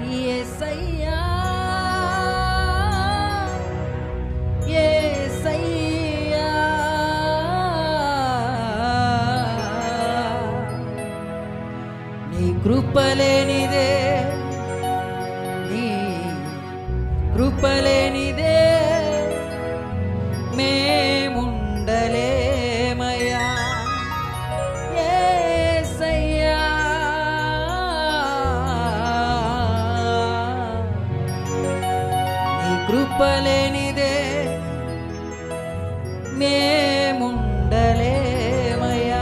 యేసయ్యా యేసయ్యా నీ కృపలేనిదే నీ కృపలేనిదే మేముండలేమయ్యా యేసయ్యా నీ కృపలేనిదే మేముండలేమయ్యా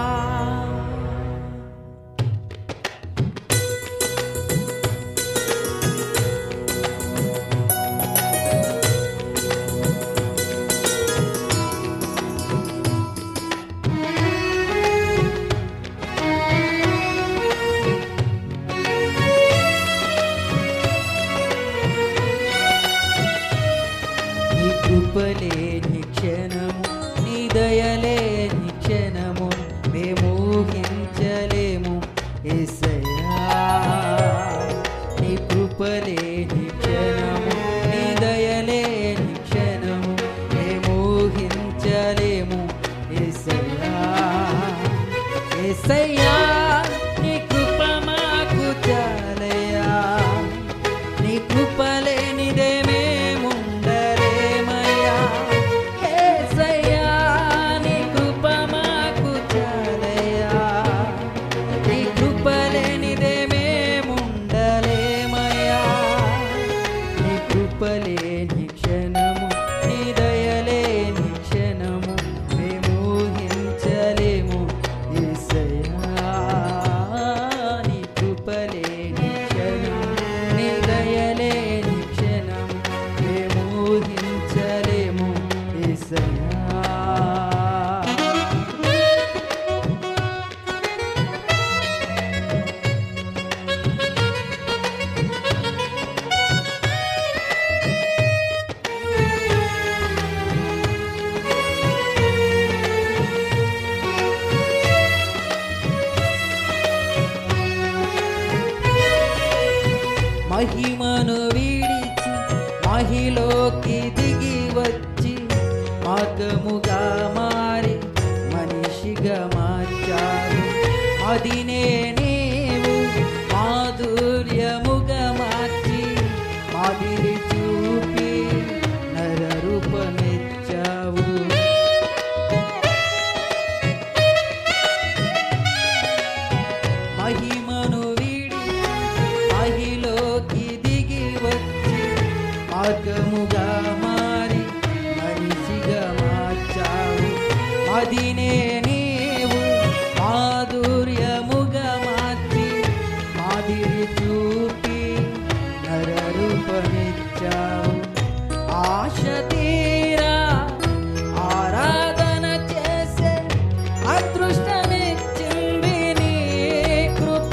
నీ కృపలేని క్షణము నీ దయలేని క్షణము మేము ఊహించలేము యేసయ్యా నీ కృపలేని క్షణము నీ దయలేని క్షణము మేము ఊహించలేము యేసయ్యా యేసయ్యా నీ కృప మాకు చాలయ్యా నీ కృపలేనిదే మేముండలేమయ్యా యేసయ్యా నీ కృప మాకు చాలయ్యా నీ కృపలేనిదే మేముండలేమయ్యా నీ కృపలేని క్షణము నీ దయలేని క్షణము మేము ఊహించలేము యేసయ్యా నీ కృపలేని క్షణము నీ దయలేని క్షణము మేము ఊహించలేము యేసయ్యా మహిమను వీడిచి మహిలోకి దిగి వచ్చి మార్గముగా మారి మనిషిగా మార్చారు అదినే నీవు మాధుర్యముగా మార్చి మాదిరి చూపి నరరూపమెచ్చావు మహిమను వీడి మహిలోకి దిగి వచ్చి మార్గముగా మారి మనిషిగా మార్చావు అదినే నీవు మాధుర్యముగా మార్చి మాదిరి చూపి నరరూపమిచ్చావు ఆశ తీరా ఆరాధన చేసే అదృష్టమిచ్చింది నీ కృప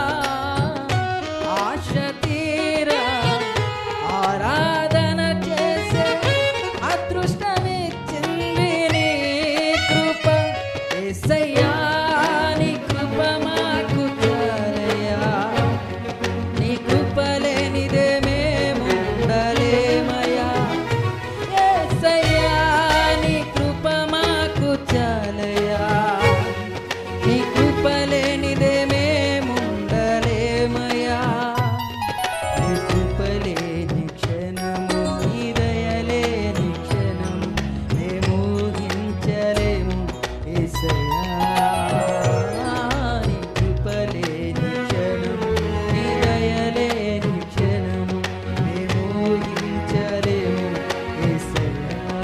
ఆశ తీరా ఆరాధన చేసే అదృష్టమిచ్చింది నీ కృప యేసయ్యా నీ కృప మాకు చాలయ్యా నీ కృప లేనిదే మేము ఉండలేమయ్యా యేసయ్యా నీ కృప మాకు చాలయ్యా నీ కృప లేనిదే మేము ఉండలేమయ్యా నీ కృప లేని క్షణము నీ దయలేని క్షణము మేము ఊహించలేము యేసయ్యా నీ కృప లేని క్షణము నీ దయలేని క్షణము మేము ఊహించలేము యేసయ్యా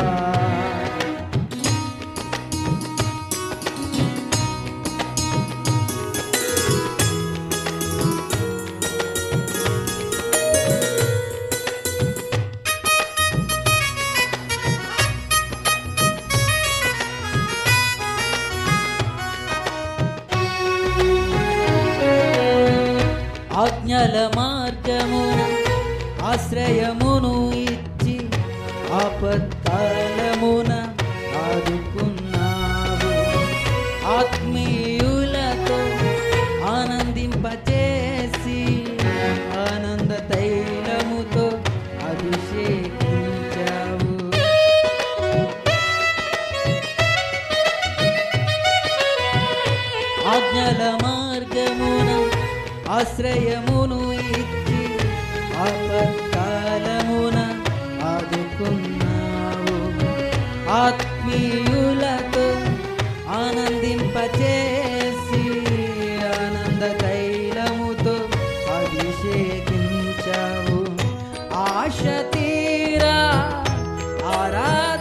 ఆజ్ఞల మార్గమున ఆశ్రయమును ఇచ్చి ఆపత్కాలమున ఆదుకున్నావు ఆత్మీయులతో ఆనందింపచేసి ఆన ఆశ్రయమును ఇచ్చి ఆపత్కాలమున ఆదుకున్నావు ఆత్మీయులతో ఆనందింపచేసి ఆనంద తైలముతో అభిషేకించావు ఆశ తీరా ఆరాధ